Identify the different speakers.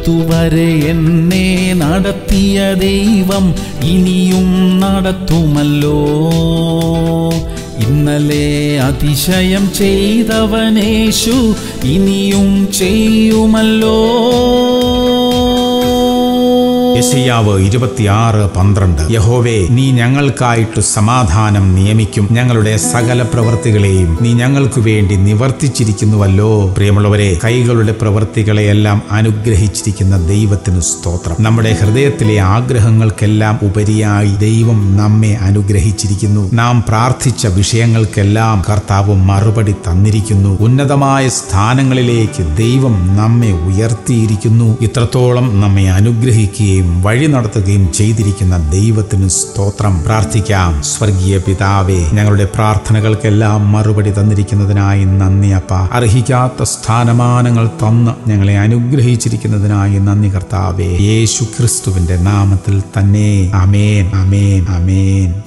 Speaker 1: ഇതുവരെ എന്നെ നടത്തിയ ദൈവം ഇനിയും നടത്തുമല്ലോ ഇന്നലെ അതിശയം ചെയ്തവനേശു ഇനിയും ചെയ്യുമല്ലോ
Speaker 2: യശയാവ് ഇരുപത്തിയാറ് പന്ത്രണ്ട് യഹോവേ നീ ഞങ്ങൾക്കായിട്ട് സമാധാനം നിയമിക്കും ഞങ്ങളുടെ സകല പ്രവൃത്തികളെയും നീ ഞങ്ങൾക്കു വേണ്ടി നിവർത്തിച്ചിരിക്കുന്നുവല്ലോ പ്രിയമുള്ളവരെ കൈകളുടെ പ്രവൃത്തികളെയെല്ലാം അനുഗ്രഹിച്ചിരിക്കുന്ന ദൈവത്തിന് സ്തോത്രം നമ്മുടെ ഹൃദയത്തിലെ ആഗ്രഹങ്ങൾക്കെല്ലാം ഉപരിയായി ദൈവം നമ്മെ അനുഗ്രഹിച്ചിരിക്കുന്നു നാം പ്രാർത്ഥിച്ച വിഷയങ്ങൾക്കെല്ലാം കർത്താവ് മറുപടി തന്നിരിക്കുന്നു ഉന്നതമായ സ്ഥാനങ്ങളിലേക്ക് ദൈവം നമ്മെ ഉയർത്തിയിരിക്കുന്നു ഇത്രത്തോളം നമ്മെ അനുഗ്രഹിക്കുകയും വഴി നടത്തുകയും ചെയ്തിരിക്കുന്ന ദൈവത്തിന് സ്തോത്രം പ്രാർത്ഥിക്കാം സ്വർഗീയ പിതാവേ ഞങ്ങളുടെ പ്രാർത്ഥനകൾക്കെല്ലാം മറുപടി തന്നിരിക്കുന്നതിനായി നന്ദി അപ്പ അർഹിക്കാത്ത സ്ഥാനമാനങ്ങൾ തന്ന് ഞങ്ങളെ അനുഗ്രഹിച്ചിരിക്കുന്നതിനായി നന്ദി കർത്താവേ യേശു ക്രിസ്തുവിന്റെ നാമത്തിൽ തന്നെ അമേൻ അമേൻ അമേൻ